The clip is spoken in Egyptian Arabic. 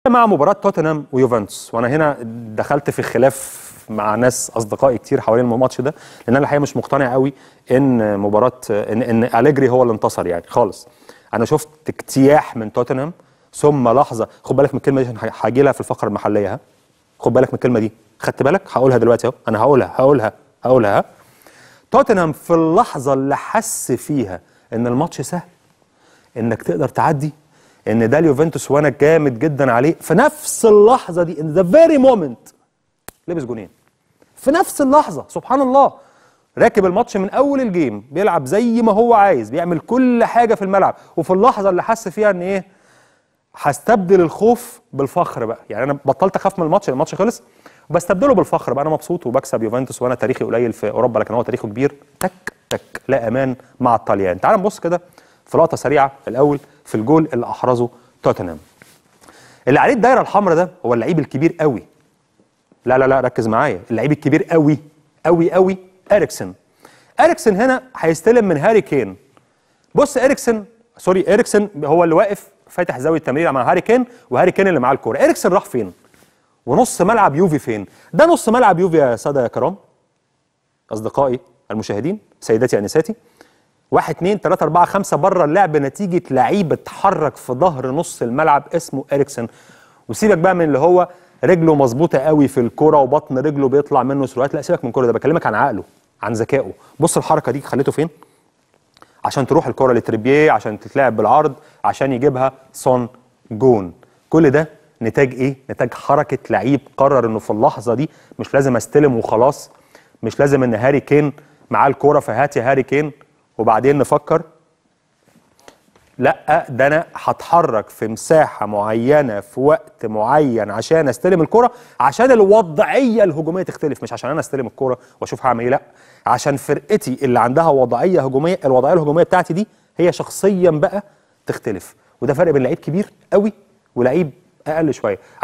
مع مباراة توتنهام ويوفنتوس وانا هنا دخلت في خلاف مع ناس اصدقائي كتير حوالين الماتش ده لان انا الحقيقه مش مقتنع قوي ان مباراة ان ان اليجري هو اللي انتصر يعني خالص انا شفت اجتياح من توتنهام ثم لحظه خد بالك من الكلمه دي عشان هاجي لها في الفقره المحليه ها خد بالك من الكلمه دي خدت بالك هقولها دلوقتي اهو انا هقولها هقولها هقولها ها توتنهام في اللحظه اللي حس فيها ان الماتش سهل انك تقدر تعدي ان ده اليوفنتوس وانا جامد جدا عليه في نفس اللحظه دي ان ذا فيري مومنت لبس جونين في نفس اللحظه سبحان الله راكب الماتش من اول الجيم بيلعب زي ما هو عايز بيعمل كل حاجه في الملعب وفي اللحظه اللي حس فيها ان ايه هستبدل الخوف بالفخر بقى يعني انا بطلت اخاف من الماتش الماتش خلص وبستبدله بالفخر بقى انا مبسوط وبكسب يوفنتوس وانا تاريخي قليل في اوروبا لكن هو تاريخه كبير تك تك لا امان مع الطليان تعال نبص كده في لقطه سريعه الاول في الجول اللي احرزه توتنهام اللي عليه الدايره الحمراء ده هو اللعيب الكبير قوي لا لا لا ركز معايا اللعيب الكبير قوي قوي قوي اريكسن اريكسن هنا هيستلم من هاري كين بص اريكسن سوري اريكسن هو اللي واقف فاتح زاويه التمرير مع هاري كين وهاري كين اللي معاه الكوره اريكسن راح فين ونص ملعب يوفي فين ده نص ملعب يوفي يا ساده يا كرام اصدقائي المشاهدين سيداتي انساتي واحد اتنين تلاته اربعه خمسه بره اللعب نتيجه لعيب اتحرك في ظهر نص الملعب اسمه اريكسن وسيبك بقى من اللي هو رجله مظبوطه قوي في الكوره وبطن رجله بيطلع منه سلوات لا سيبك من كل ده بكلمك عن عقله عن ذكائه بص الحركه دي خليته فين عشان تروح الكره لتريبيه عشان تتلعب بالعرض عشان يجيبها سون جون كل ده نتاج ايه نتاج حركه لعيب قرر انه في اللحظه دي مش لازم استلم وخلاص مش لازم ان هاري كين معاه الكوره فهات يا هاري كين وبعدين نفكر لا ده انا هتحرك في مساحه معينه في وقت معين عشان استلم الكره عشان الوضعيه الهجوميه تختلف مش عشان انا استلم الكره واشوف هعمل ايه لا عشان فرقتي اللي عندها وضعيه هجوميه الوضعيه الهجوميه بتاعتي دي هي شخصيا بقى تختلف وده فرق بين لعيب كبير قوي ولعيب اقل شويه